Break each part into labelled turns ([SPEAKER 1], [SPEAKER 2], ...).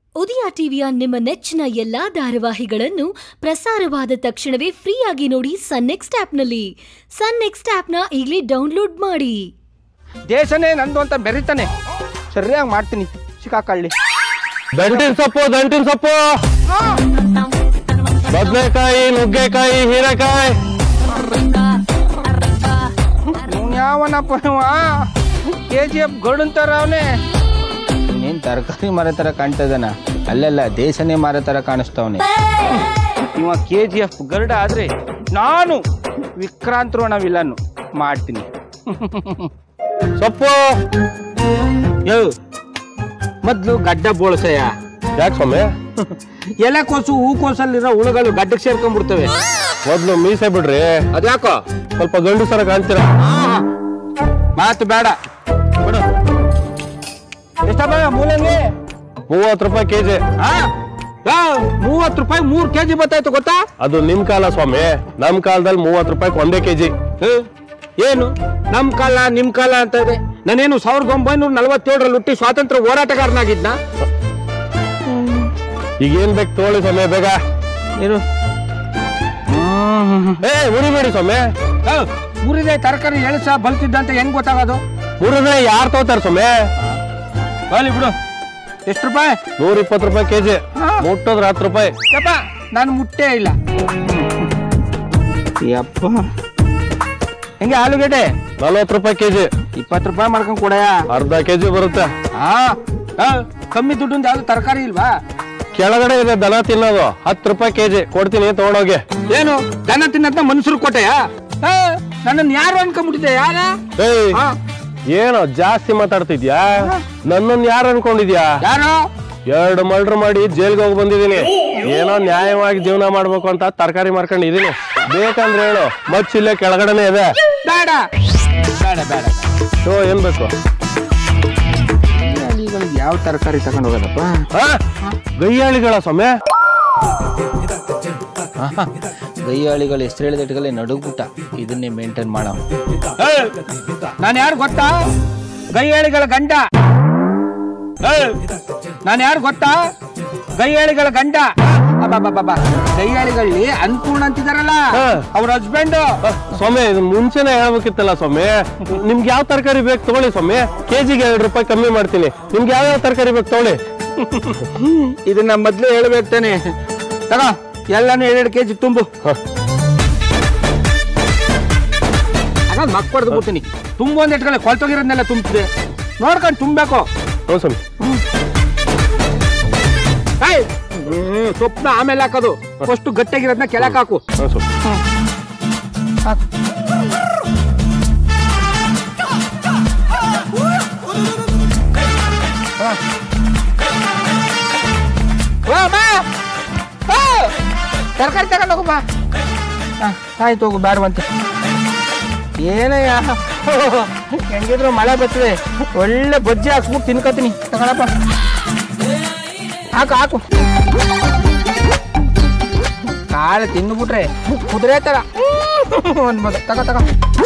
[SPEAKER 1] ಉದಯ ಟಿವಿಯ ನಿಮ್ಮ ನೆಚ್ಚಿನ ಎಲ್ಲಾ ಧಾರಾವಾಹಿಗಳನ್ನು ಪ್ರಸಾರವಾದ ತಕ್ಷಣವೇ ಫ್ರೀಯಾಗಿ ನೋಡಿ ಸನ್ ನೆಕ್ಸ್ಟ್ ಆಪ್ನಲ್ಲಿ ಸನ್ ನೆಕ್ಸ್ಟ್ ಆಪ್ನ ಈಗಲೇ ಡೌನ್ಲೋಡ್ ಮಾಡಿ
[SPEAKER 2] ದೇಶನೇ ನಂದು ಅಂತ ಬೆರಿತಾನೆ ಸರಿಯಾಗಿ ಮಾಡ್ತೀನಿ ಸಿಕ್ಕಾಕಳ್ಳಿ
[SPEAKER 3] ದಂಟಿನ ಸೊಪ್ಪು ದಂಟಿನ ಸೊಪ್ಪು ಬದನೆಕಾಯಿ ನುಗ್ಗೆಕಾಯಿ ಹೀರೆಕಾಯಿ
[SPEAKER 2] ಇವ್ನು ಯಾವನಪ್ಪ ಇವ ಕೆ ಜಿ ಎಫ್ ಗರುಡಂತಾರ ಅವನೇ ಇನ್ನೇನು ತರಕಾರಿ ಮಾರೋ ಥರ ಕಾಣ್ತದನ ಅಲ್ಲೆಲ್ಲ ದೇಶನೇ ಮಾರೋ ಥರ ಕಾಣಿಸ್ತವನೆ ಇವ ಕೆ ಜಿ ಎಫ್ ಗರುಡ ಆದ್ರೆ ನಾನು ವಿಕ್ರಾಂತ್ ರೋಣ ವಿಲನ್ನು ಮಾಡ್ತೀನಿ
[SPEAKER 3] ಸೊಪ್ಪು
[SPEAKER 2] ಯೋ ಮೊದ್ಲು ಗಡ್ಡ ಬೋಳ್ಸಯ್ಯ
[SPEAKER 3] ಯಾಕೆ ಸ್ವಾಮಿ
[SPEAKER 2] ಎಲೆಕೋಸು ಹೂಕೋಸಲ್ಲಿರೋ ಹುಳುಗಳು ಗಡ್ಡಕ್ಕೆ ಸೇರ್ಕೊಂಡ್ಬಿಡ್ತವೆ
[SPEAKER 3] ಮೊದ್ಲು ಮೀಸೆ ಬಿಡ್ರಿ
[SPEAKER 2] ಅದ್ಯಾಕೋ
[SPEAKER 3] ಸ್ವಲ್ಪ ಗಂಡಸರ ಕಾಣ್ತೀರಾ
[SPEAKER 2] ಮಾತು ಬೇಡ ಬಿಡು ಎಷ್ಟಪ್ಪ ಮೂಲಂಗಿ
[SPEAKER 3] ಮೂವತ್ತು ರೂಪಾಯಿ ಕೆಜಿ
[SPEAKER 2] ಆ? ಯಾ, ಮೂವತ್ತು ರೂಪಾಯಿ ಮೂರ್ ಕೆಜಿ ಬತ್ತಾಯ್ತು ಗೊತ್ತಾ
[SPEAKER 3] ಅದು ನಿಮ್ ಕಾಲ ಸ್ವಾಮಿ ನಮ್ ಕಾಲದಲ್ಲಿ ಮೂವತ್ತು ರೂಪಾಯಿ ಒಂದೇ ಕೆಜಿ
[SPEAKER 2] ಏ, ಏನು ನಮ್ ಕಾಲ ನಿಮ್ ಕಾಲ ಅಂತ ಇದೆ ನಾನೇನು ಸಾವಿರದ ಒಂಬೈನೂರ ನಲವತ್ತೇಳರಲ್ಲಿ ಹುಟ್ಟಿ ಸ್ವಾತಂತ್ರ್ಯ ಹೋರಾಟಗಾರನಾಗಿದ್ನ
[SPEAKER 3] ಈಗ ಏನ್ ಬೇಕು ತೋಳಿ ಸ್ವಾಮಿ ಬೇಗ
[SPEAKER 2] ಏನು
[SPEAKER 3] ಏ ಉರಿಬೇಡಿ ಸ್ವಾಮಿ
[SPEAKER 2] ಮುರಿದೆ ತರಕಾರಿ ಎಳಸ ಬಲ್ತಿದ್ದ ಅಂತ ಹೆಂಗ್ ಗೊತ್ತಾಗೋದು
[SPEAKER 3] ಉರಿದ್ರೆ ಯಾರು ತಗೋತಾರ ಸ್ವಾಮಿ
[SPEAKER 2] ಬಾಲಿ ಬಿಡು ಎಷ್ಟು ರೂಪಾಯಿ
[SPEAKER 3] ನೂರ ಇಪ್ಪತ್ತು ರೂಪಾಯಿ ಕೆಜಿ ಮುಟ್ಟೋದ್ರ ಹತ್ತು ರೂಪಾಯಿ
[SPEAKER 2] ಯಪ್ಪ ನಾನು ಮುಟ್ಟೇ ಇಲ್ಲ ಯಪ್ಪ ಹೆಂಗೆ ಆಲೂಗಡ್ಡೆ
[SPEAKER 3] ನಲ್ವತ್ತು ರೂಪಾಯಿ ಕೆಜಿ
[SPEAKER 2] ಇಪ್ಪತ್ತು ರೂಪಾಯಿ ಮಾಡ್ಕೊಂಡ್ ಕೊಡಯ
[SPEAKER 3] ಅರ್ಧ ಕೆಜಿ ಬರುತ್ತೆ
[SPEAKER 2] ಹಾ ಆ, ಕಮ್ಮಿ ದುಡ್ಡಿಂದ ಯಾವ್ದು ತರಕಾರಿ ಇಲ್ವಾ
[SPEAKER 3] ಕೆಳಗಡೆ ಇದೆ ದನ ತಿನ್ನೋದು ಹತ್ತು ರೂಪಾಯಿ ಕೆಜಿ ಕೊಡ್ತೀನಿ ತಗೊಂಡೋಗಿ
[SPEAKER 2] ಏನು ದನ ತಿನ್ನತ್ತ ಮನುಷ್ಯರು ಕೊಟ್ಟೆಯ ನನ್ನನ್ನು ಯಾರು ಅನ್ಕೊಂಡ್ಬಿಟ್ಟಿದ್ದೆ ಯಾರ
[SPEAKER 3] ಏಯ್
[SPEAKER 2] ಹಾ,
[SPEAKER 3] ಏನೋ ಜಾಸ್ತಿ ಮಾತಾಡ್ತಿದ್ಯಾ ನನ್ನನ್ನು ಯಾರು ಅನ್ಕೊಂಡಿದ್ಯಾ
[SPEAKER 2] ಯಾರು
[SPEAKER 3] ಎರಡು ಮರ್ಡರ್ ಮಾಡಿ ಜೈಲ್ಗೆ ಹೋಗಿ ಬಂದಿದ್ದೀನಿ ಏನೋ ನ್ಯಾಯವಾಗಿ ಜೀವನ ಮಾಡ್ಬೇಕು ಅಂತ ತರಕಾರಿ ಮಾರ್ಕೊಂಡಿದೀನಿ ಬೇಕಂದ್ರೆ ಹೇಳು ಮಚ್ಚಿಲ್ಲೇ ಕೆಳಗಡೆನೆ ಇದೆ
[SPEAKER 2] ಬೇಡ ಬೇಡ ಬೇಡ
[SPEAKER 3] ಶೋ ಏನ್ ಬೇಕು
[SPEAKER 2] ಯಾವ ತರಕಾರಿ ತಗೊಂಡು ಹೋಗೋದಪ್ಪ
[SPEAKER 3] ಹಾ ಗೈಯಾಳಿಗಳ ಸ್ವಾಮಿ
[SPEAKER 2] ಗೈಯಾಳಿಗಳು ಹೆಸರು ಹೇಳಿದಟ್ಟಗಲೇ ನಡುಗ್ಬಿಟ್ಟ ಇದನ್ನೇ ಮೇಂಟೈನ್ ಮಾಡೋ ನಾನು ಯಾರು ಗೊತ್ತಾ ಗೈಯಾಳಿಗಳ ಗಂಡ ನಾನು ಯಾರು ಗೊತ್ತಾ ಗೈಯಾಳಿಗಳ ಗಂಡ ಅಬ್ಬಬ್ಬಬ್ಬ. ಗೈಯಾಳಿಗಳಲ್ಲಿ ಅನ್ಪೂರ್ಣ ಅಂತಿದಾರಲ್ಲ
[SPEAKER 3] ಹಾ.
[SPEAKER 2] ಅವ್ರ ಹಸ್ಬೆಂಡ್
[SPEAKER 3] ಸ್ವಾಮಿ ಇದು ಮುಂಚೆನೆ ಹೇಳ್ಬೇಕಿತ್ತಲ್ಲ ಸ್ವಾಮಿ ನಿಮ್ಗೆ ಯಾವ ತರಕಾರಿ ಬೇಕು ತಗೊಳ್ಳಿ ಸ್ವಾಮಿ ಕೆಜಿಗೆ ಎರಡು ರೂಪಾಯಿ ಕಮ್ಮಿ ಮಾಡ್ತೀನಿ ನಿಮ್ಗೆ ಯಾವ ಯಾವ ತರಕಾರಿ ಬೇಕು ತಗೊಳ್ಳಿ
[SPEAKER 2] ಇದನ್ನ ಮೊದ್ಲೇ ಹೇಳ್ಬೇಕು ತಾನೆ ತಗೋ ಎಲ್ಲಾನು ಎರಡೆರಡು ಕೆಜಿ ತುಂಬು
[SPEAKER 3] ಹ.
[SPEAKER 2] ಆಗ ಮಕ್ ಹೊಡೆದು ಬಿಡ್ತೀನಿ ತುಂಬ ಒಂದ್ ಇಟ್ಕೊಳ್ಳಿ ಕೊಳ್ತೋಗಿರೋದ್ನೆಲ್ಲ ತುಂಬಿದೆ ನೋಡ್ಕೊಂಡು ತುಂಬಬೇಕು
[SPEAKER 3] ಹ್ಞೂ ಸ್ವಾಮಿ
[SPEAKER 2] ಏಯ್ ಹ್ಮ್, ಸೊಪ್ಪನ್ನ ಆಮೇಲೆ ಹಾಕೋದು ಫಸ್ಟ್ ಗಟ್ಟಿಯಾಗಿರೋದನ್ನ ಕೆಳಕ್ ಹಾಕು
[SPEAKER 3] ಹ್ಞೂ ಸ್ವಾಮಿ
[SPEAKER 2] ಹಾಕು. ಹಾ. ವಾ, ಬಾ. ಬಾ. ತರಕಾರಿ ತಗೊಂಡು ಹೋಗು ಬಾ ಹಾ, ಆಯ್ತು ಹೋಗು ಬೇಡವಂತೆ ಏನಯ್ಯ ಹೆಂಗಿದ್ರು ಮಳೆ ಬರ್ತದೆ ಒಳ್ಳೆ ಬಜ್ಜಿ ಹಾಕ್ಸ್ಬಿಟ್ಟು ತಿನ್ಕೋತೀನಿ ತಗೊಳಪ್ಪ ಹಾಕು ಹಾಕು ಕಾಳು ತಿಂದ್ಬಿಟ್ರೆ ಕುದುರೆ ತರ ಅನ್ಬೋದು ತಗೋ ತಗೋ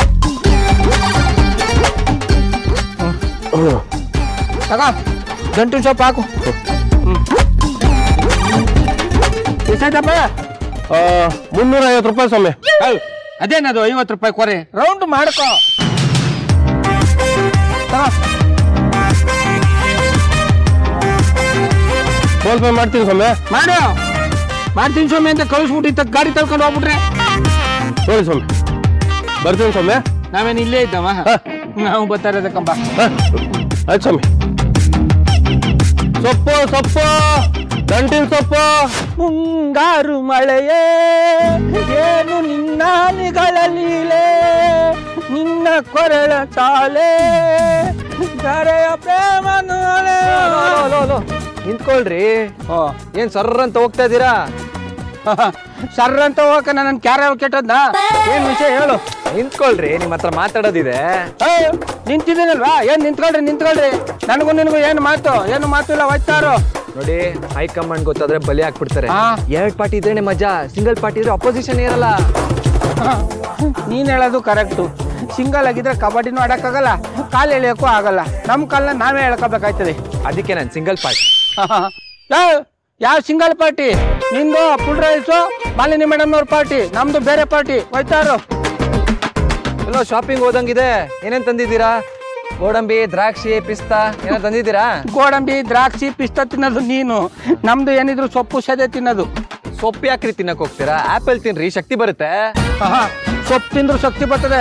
[SPEAKER 3] ಹ್ಞೂ
[SPEAKER 2] ತಗೋ ಗಂಟು ಸೊಪ್ಪು ಹಾಕು ಎಷ್ಟಾಯ್ತಪ್ಪ
[SPEAKER 3] ಆ, ಮುನ್ನೂರ ಐವತ್ತು ರೂಪಾಯಿ ಸ್ವಾಮಿ
[SPEAKER 2] ಹೌದ್. ಅದೇನದು ಐವತ್ತು ರೂಪಾಯಿ ಕೊರೆ ರೌಂಡ್ ಮಾಡ್ಕೋ ತಗೋ
[SPEAKER 3] ಫೋನ್ ಪೇ ಮಾಡ್ತೀನಿ ಸ್ವಾಮಿ
[SPEAKER 2] ಮಾಡು ಮಾಡ್ತೀನಿ ಸ್ವಾಮಿ ಅಂತ ಕಳಿಸ್ಬಿಟ್ಟು ಇತ್ತ ಗಾಡಿ ತಳ್ಕೊಂಡು ಹೋಗ್ಬಿಟ್ರೆ
[SPEAKER 3] ನೋಡಿ ಸ್ವಾಮಿ ಬರ್ತೀನಿ ಸ್ವಾಮಿ
[SPEAKER 2] ನಾವೇನು ಇಲ್ಲೇ ಇದ್ದವ ನಾವು ಬರ್ತಾ ಇರೋದಕ್ಕಂಬ
[SPEAKER 3] ಹ? ಆಯ್ತು ಸ್ವಾಮಿ ಸೊಪ್ಪು ಸೊಪ್ಪು ದಂಟಿನ ಸೊಪ್ಪು
[SPEAKER 2] ಮುಂಗಾರು ಮಳೆಯೇ ಏನು ನಿನ್ನ ನಿಗಳಲೀಲೆ ನಿನ್ನ ಕೊರಳ ಚಾಲೆ ಕರೆಯ ಪ್ರೇಮ
[SPEAKER 4] ನಿಂತ್ಕೊಳ್ರಿ
[SPEAKER 2] ಓ
[SPEAKER 4] ಏನ್ ಸರ್ರ ಅಂತ ಹೋಗ್ತಾ ಇದ್ದೀರಾ
[SPEAKER 2] ಸರ್ರ ಅಂತ ಹೋಗಕ್ಕೆ ನನ್ನ ಕ್ಯಾರ ಕೆಟ್ಟದ್ದ ಏನ್ ವಿಷಯ ಹೇಳು
[SPEAKER 4] ನಿಂತ್ಕೊಳ್ರಿ ನಿಮ್ ಹತ್ರ ಮಾತಾಡೋದಿದೆ
[SPEAKER 2] ಏಯ್, ನಿಂತಿದ್ದೀನಲ್ವಾ ಏನ್ ನಿಂತ್ಕೊಳ್ರಿ ನಿಂತ್ಕೊಳ್ರಿ ನನಗೂ ನಿನಗೂ ಏನು ಮಾತು ಏನು ಮಾತು ಇಲ್ಲ ಹೋಯ್ತಾರು
[SPEAKER 4] ನೋಡಿ ಹೈಕಮಾಂಡ್ ಗೊತ್ತಾದ್ರೆ ಬಲಿ ಹಾಕ್ಬಿಡ್ತಾರೆ
[SPEAKER 2] ಹಾ.
[SPEAKER 4] ಎರಡ್ ಪಾರ್ಟಿ ಇದ್ರೇನೆ ಮಜಾ ಸಿಂಗಲ್ ಪಾರ್ಟಿ ಇದ್ರೆ ಅಪೋಸಿಷನ್ ಇರಲ್ಲ
[SPEAKER 2] ನೀನ್ ಹೇಳೋದು ಕರೆಕ್ಟು ಸಿಂಗಲ್ ಆಗಿದ್ರೆ ಕಬಡ್ಡಿನೂ ಆಡಕ್ಕಾಗಲ್ಲ ಕಾಲು ಎಳೆಯೋಕ್ಕೂ ಆಗಲ್ಲ ನಮ್ಮ ಕಾಲನ್ನ ನಾವೇ ಎಳ್ಕೋಬೇಕಾಯ್ತದೆ
[SPEAKER 4] ಅದಕ್ಕೆ ನಾನು ಸಿಂಗಲ್ ಪಾರ್ಟಿ
[SPEAKER 2] ಯಾವ ಯಾವ ಸಿಂಗಲ್ ಪಾರ್ಟಿ ನಿಂದು ಫುಲ್ ರೈಸು ಮಾಲಿನಿ ಮೇಡಮ್ ಅವ್ರ ಪಾರ್ಟಿ ನಮ್ದು ಬೇರೆ ಪಾರ್ಟಿ ಹೋಯ್ತಾರು
[SPEAKER 4] ಎಲ್ಲೋ ಶಾಪಿಂಗ್ ಹೋದಂಗಿದೆ ಏನೇನ್ ತಂದಿದ್ದೀರಾ ಗೋಡಂಬಿ ದ್ರಾಕ್ಷಿ ಪಿಸ್ತಾ ಏನೋ ತಂದಿದ್ದೀರಾ
[SPEAKER 2] ಗೋಡಂಬಿ ದ್ರಾಕ್ಷಿ ಪಿಸ್ತ ತಿನ್ನೋದು ನೀನು ನಮ್ದು ಏನಿದ್ರು ಸೊಪ್ಪು ಸದೆ ತಿನ್ನೋದು
[SPEAKER 4] ಸೊಪ್ಪು ಯಾಕ್ರಿ ತಿನ್ನಕ್ ಹೋಗ್ತೀರಾ ಆಪಲ್ ತಿನ್ರಿ ಶಕ್ತಿ ಬರುತ್ತೆ
[SPEAKER 2] ಆಹಾ, ಸೊಪ್ಪು ತಿಂದ್ರು ಶಕ್ತಿ ಬರ್ತದೆ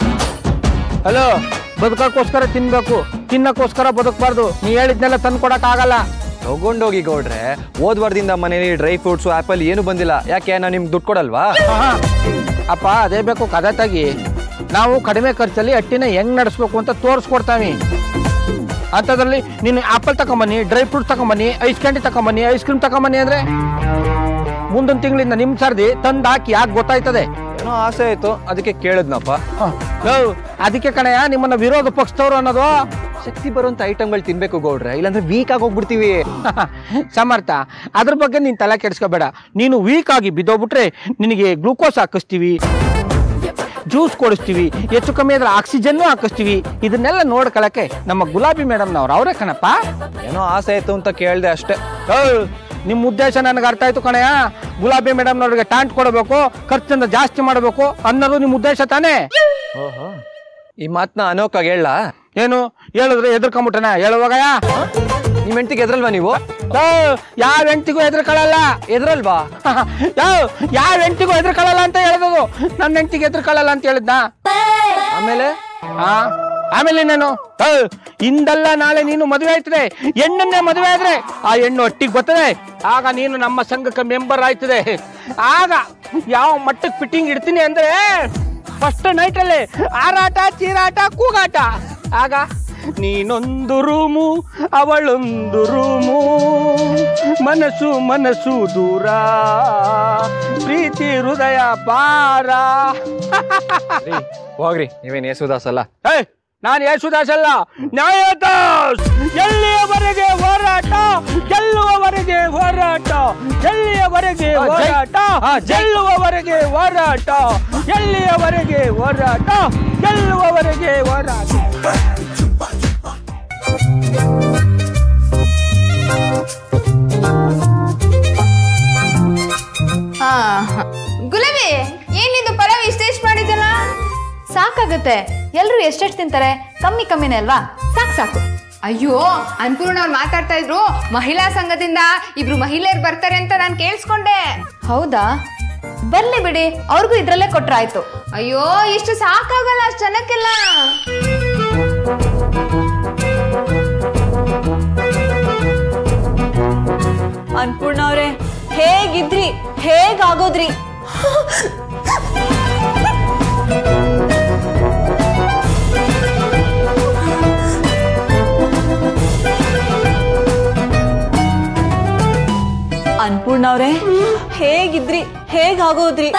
[SPEAKER 2] ಹಲೋ ಬದುಕಕ್ಕೋಸ್ಕರ ತಿನ್ಬೇಕು ತಿನ್ನಕ್ಕೋಸ್ಕರ ಬದುಕಬಾರ್ದು ನೀ ಹೇಳಿದ್ನೆಲ್ಲ ತಂದು ಕೊಡಕ್ ಆಗಲ್ಲ
[SPEAKER 4] ತಗೊಂಡೋಗಿ ಗೌಡ್ರೆ ಹೋದ್ ವಾರದಿಂದ ಮನೇಲಿ ಡ್ರೈ ಫ್ರೂಟ್ಸ್ ಆಪಲ್ ಏನು ಬಂದಿಲ್ಲ ಯಾಕೆ ನಾವು ನಿಮ್ಗೆ ದುಡ್ಡು ಕೊಡಲ್ವಾ
[SPEAKER 2] ಆಹಾ. ಅಪ್ಪ ಅದೇ ಬೇಕು ಕದ ತೆಗಿ ನಾವು ಕಡಿಮೆ ಖರ್ಚಲ್ಲಿ ಹಟ್ಟಿನ ಹೆಂಗ್ ನಡೆಸ್ಬೇಕು ಅಂತ ತೋರಿಸ್ಕೊಡ್ತಾವಿ ಅಂಥದ್ರಲ್ಲಿ ನೀನು ಆಪಲ್ ತಗೊಂಬನ್ನಿ ಡ್ರೈ ಫ್ರೂಟ್ಸ್ ತಗೊಂಬನ್ನಿ ಐಸ್ ಕ್ಯಾಂಡಿ ತಗೊಂಬನ್ನಿ ಐಸ್ ಕ್ರೀಮ್ ತಗೊಂಬನ್ನಿ ಅಂದ್ರೆ ಮುಂದಿನ ತಿಂಗಳಿಂದ ನಿಮ್ ಸರ್ದಿ ತಂದು ಹಾಕಿ ಯಾಕೆ ಗೊತ್ತಾಯ್ತದೆ
[SPEAKER 4] ಏನೋ ಆಸೆ ಆಯ್ತು ಅದಕ್ಕೆ ಕೇಳಿದ್ನಪ್ಪ
[SPEAKER 2] ಹ, ಲೋ, ಅದಕ್ಕೆ ಕಣಯ್ಯ ನಿಮ್ಮನ್ನ ವಿರೋಧ ಪಕ್ಷದವ್ರು ಅನ್ನೋದು
[SPEAKER 4] ಶಕ್ತಿ ಬರುವಂತ ಐಟಮ್ಗಳು ತಿನ್ಬೇಕು ಗೌಡ್ರೆ ಇಲ್ಲಾಂದ್ರೆ ವೀಕ್ ಆಗಿ ಹೋಗ್ಬಿಡ್ತೀವಿ
[SPEAKER 2] ಸಮರ್ಥ ಅದ್ರ ಬಗ್ಗೆ ನೀನ್ ತಲೆ ಕೆಡಿಸ್ಕೋಬೇಡ ನೀನು ವೀಕ್ ಆಗಿ ಬಿದ್ದೋಗ್ಬಿಟ್ರೆ ನಿನಗೆ ಗ್ಲೂಕೋಸ್ ಹಾಕಿಸ್ತೀವಿ ಜ್ಯೂಸ್ ಕೊಡಿಸ್ತೀವಿ ಹೆಚ್ಚು ಕಮ್ಮಿ ಆದ್ರೆ ಆಕ್ಸಿಜನ್ನು ಹಾಕಿಸ್ತೀವಿ ಇದನ್ನೆಲ್ಲ ನೋಡ್ಕೊಳಕ್ಕೆ ನಮ್ಮ ಗುಲಾಬಿ ಮೇಡಮ್ನವ್ರು ಅವರೇ ಕಣಪ್ಪ
[SPEAKER 4] ಏನೋ ಆಸೆ ಆಯ್ತು ಅಂತ ಕೇಳ್ದೆ ಅಷ್ಟೇ
[SPEAKER 2] ಓ, ನಿಮ್ಮ ಉದ್ದೇಶ ನನಗೆ ಅರ್ಥ ಆಯ್ತು ಕಣಯ್ಯ ಗುಲಾಬಿ ಮೇಡಮ್ನವ್ರಿಗೆ ಟಾಂಟ್ ಕೊಡಬೇಕು ಖರ್ಚನ್ನ ಜಾಸ್ತಿ ಮಾಡಬೇಕು ಅನ್ನೋದು ನಿಮ್ಮ ಉದ್ದೇಶ ತಾನೇ
[SPEAKER 4] ಓಹೋ ಈ ಮಾತನ್ನ ಅನೋಕಾಗ ಹೇಳ
[SPEAKER 2] ಏನು ಹೇಳಿದ್ರೆ ಎದ್ರಕೊಂಬಿಟ್ಟನ ಹೇಳುವಾಗಯ್ಯ
[SPEAKER 4] ನಿಮ್ ಹೆಂಡತಿಗೆ ಎದ್ರಲ್ವಾ ನೀವು
[SPEAKER 2] ಓ, ಯಾವ ಹೆಂಡ್ತಿಗೂ ಎದ್ರಕೊಳ್ಳಲ್ಲ
[SPEAKER 4] ಎದ್ರಲ್ವಾ
[SPEAKER 2] ಯಾವ ಯಾವ ಹೆಂಡ್ತಿಗೂ ಎದ್ರಕೊಳ್ಳಲ್ಲ ಅಂತ ಹೇಳಿದ್ರು ನನ್ನ ಹೆಂಡ್ತಿಗೆ ಎದ್ರಕೊಳ್ಳಲ್ಲ ಅಂತ ಹೇಳಿದ್ನ
[SPEAKER 4] ಆಮೇಲೆ
[SPEAKER 2] ಆ ಆಮೇಲೆ ನಾನು ಓ, ಇಂದಲ್ಲ ನಾಳೆ ನೀನು ಮದುವೆ ಆಯ್ತದೆ ಹೆಣ್ಣನ್ನೇ ಮದುವೆ ಆದ್ರೆ ಆ ಹೆಣ್ಣು ಒಟ್ಟಿಗೆ ಬರ್ತದೆ ಆಗ ನೀನು ನಮ್ಮ ಸಂಘಕ್ಕೆ ಮೆಂಬರ್ ಆಯ್ತದೆ ಆಗ ಯಾವ ಮಟ್ಟಕ್ಕೆ ಫಿಟ್ಟಿಂಗ್ ಇಡ್ತೀನಿ ಅಂದ್ರೆ ಫಸ್ಟ್ ನೈಟಲ್ಲಿ ಆರಾಟ ಚೀರಾಟ ಕೂಗಾಟ ಆಗ ನೀನೊಂದು ರೂಮು ಅವಳೊಂದು ರೂಮು ಮನಸ್ಸು ಮನಸ್ಸು ದೂರ ಪ್ರೀತಿ ಹೃದಯ ಪಾರ
[SPEAKER 4] ರೀ, ಹೋಗ್ರಿ ನೀವೇನ್ ಯೇಸುದಾಸ್ ಅಲ್ಲ
[SPEAKER 2] ಏಯ್ ನಾನು ಯೇಸುದಾಸ್ ಅಲ್ಲ ನ್ಯಾಯದಾಸ್ ಎಲ್ಲಿಯವರೆಗೆ ಹೋರಾಟ ಗೆಲ್ಲುವವರೆಗೆ ಹೋರಾಟ ಎಲ್ಲಿಯವರೆಗೆ
[SPEAKER 4] ಆ, ಜೈ.
[SPEAKER 2] ಹೋರಾಟ
[SPEAKER 4] ಆ, ಜೈ.
[SPEAKER 2] ಗೆಲ್ಲುವವರೆಗೆ ಹೋರಾಟ ಎಲ್ಲಿಯವರೆಗೆ ಹೋರಾಟ ಗೆಲ್ಲುವವರೆಗೆ ಹೋರಾಟ
[SPEAKER 5] ಹಾ ಗುಲಾಬಿ ಏನಿದು ಪಲಾವ್ ಇಷ್ಟೆಷ್ಟು ಮಾಡಿದ್ಯಲ್ಲ
[SPEAKER 6] ಸಾಕಾಗತ್ತೆ ಎಲ್ರು ಎಷ್ಟೆಷ್ಟು ತಿಂತಾರೆ ಕಮ್ಮಿ ಕಮ್ಮಿನೇ ಅಲ್ವಾ ಸಾಕು ಸಾಕು
[SPEAKER 5] ಅಯ್ಯೋ ಅನ್ಪೂರ್ಣ ಅವ್ರು ಮಾತಾಡ್ತಾ ಇದ್ರು ಮಹಿಳಾ ಸಂಘದಿಂದ ಇಬ್ರು ಮಹಿಳೆಯರು ಬರ್ತಾರೆ ಅಂತ ನಾನು ಕೇಳಿಸ್ಕೊಂಡೆ
[SPEAKER 6] ಹೌದಾ ಬರ್ಲಿ ಬಿಡಿ ಅವ್ರಿಗೂ ಇದ್ರಲ್ಲೇ ಕೊಟ್ರಾಯ್ತು
[SPEAKER 5] ಅಯ್ಯೋ ಇಷ್ಟು ಸಾಕಾಗಲ್ಲ ಅಷ್ಟು ಜನಕ್ಕೆಲ್ಲ
[SPEAKER 7] ಅನ್ಪೂರ್ಣ ಅವ್ರೆ ಹೇಗಿದ್ರಿ ಹೇಗಾಗೋದ್ರಿ ಅನ್ಪೂರ್ಣ ಅವ್ರೆ ಹೇಗಿದ್ರಿ ಹೇಗಾಗೋದ್ರಿ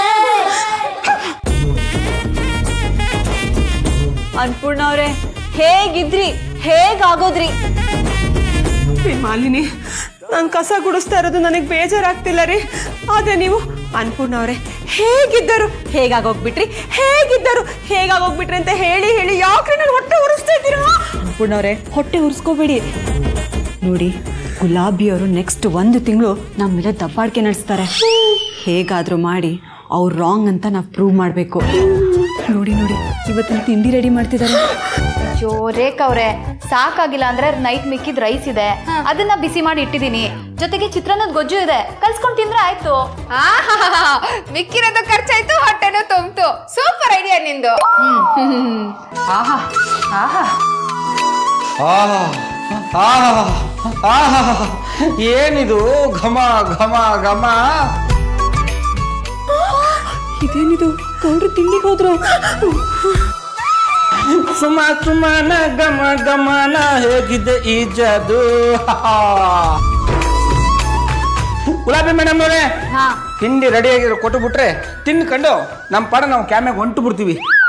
[SPEAKER 7] ಅನ್ಪೂರ್ಣ ಅವ್ರೆ ಹೇಗಿದ್ರಿ ಹೇಗಾಗೋದ್ರಿ
[SPEAKER 8] ರೀ ಮಾಲಿನಿ ನಾನು ಕಸ ಗುಡಿಸ್ತಾ ಇರೋದು ನನಗೆ ಬೇಜಾರಾಗ್ತಿಲ್ಲ ರೀ ಆದ್ರೆ ನೀವು ಅನ್ಪೂರ್ಣ ಅವರೇ ಹೇಗಿದ್ದರು ಹೇಗಾಗೋಗ್ಬಿಟ್ರಿ ಹೇಗಿದ್ದರು ಹೇಗಾಗೋಗ್ಬಿಟ್ರಿ ಅಂತ ಹೇಳಿ ಹೇಳಿ ಯಾಕ್ರಿ ನಾನು ಹೊಟ್ಟೆ ಉರಿಸ್ತಾ ಇದ್ದೀರಾ
[SPEAKER 7] ಅನ್ಪೂರ್ಣ ಅವ್ರೆ ಹೊಟ್ಟೆ ಉರ್ಸ್ಕೋಬೇಡಿ ನೋಡಿ ಗುಲಾಬಿಯವರು ನೆಕ್ಸ್ಟ್ ಒಂದು ತಿಂಗಳು ನಮ್ಮ ಮೇಲೆ ದಬ್ಬಾಳಿಕೆ ನಡೆಸ್ತಾರೆ ಹೇಗಾದರೂ ಮಾಡಿ ಅವ್ರು ರಾಂಗ್ ಅಂತ ನಾವು ಪ್ರೂವ್ ಮಾಡಬೇಕು ನೋಡಿ ನೋಡಿ ಇವತ್ತಿನ ತಿಂಡಿ ರೆಡಿ ಮಾಡ್ತಿದ್ದಾರೆ
[SPEAKER 6] ಅಯ್ಯೋ ರೇಖಾ ಅವ್ರೆ ಸಾಕಾಗಿಲ್ಲ ಅಂದ್ರೆ ನೈಟ್ ಮಿಕ್ಕಿದ್ ರೈಸ್ ಇದೆ ಅದನ್ನ ಬಿಸಿ ಮಾಡಿ ಇಟ್ಟಿದ್ದೀನಿ ಜೊತೆಗೆ ಚಿತ್ರಾನ್ನದ ಗೊಜ್ಜು ಇದೆ ಕಲ್ಸ್ಕೊಂಡ್ ತಿಂದ್ರೆ ಆಯ್ತು
[SPEAKER 5] ಆಹಾಹಾಹಾ, ಮಿಕ್ಕಿರೋದು ಖರ್ಚಾಯ್ತು ಹೊಟ್ಟೆನೂ ತುಂಬ್ತು ಸೂಪರ್ ಐಡಿಯಾ ನಿಂದು
[SPEAKER 6] ಆಹಾ ಆಹಾ
[SPEAKER 2] ಏನಿದು ಘಮ ಘಮ ಘಮ
[SPEAKER 7] ಇದೇನಿದು ಗೌಡ್ರು ತಿಂಡಿಗೆ ಹೋದ್ರು
[SPEAKER 2] ಸುಮ ಸುಮನ ಗಮ ಗಮನ ಹೇಗಿದೆ ಈ ಜಾದು ಗುಲಾಬಿ ಮೇಡಮ್ ಅವರೇ ತಿಂಡಿ ರೆಡಿ ಆಗಿರೋ ಕೊಟ್ಟು ಬಿಟ್ರೆ ತಿನ್ಕೊಂಡು ನಮ್ಮ ಪಾಡ ನಾವು ಕ್ಯಾಮ್ಯಾಗ ಹೊಂಟು ಬಿಡ್ತೀವಿ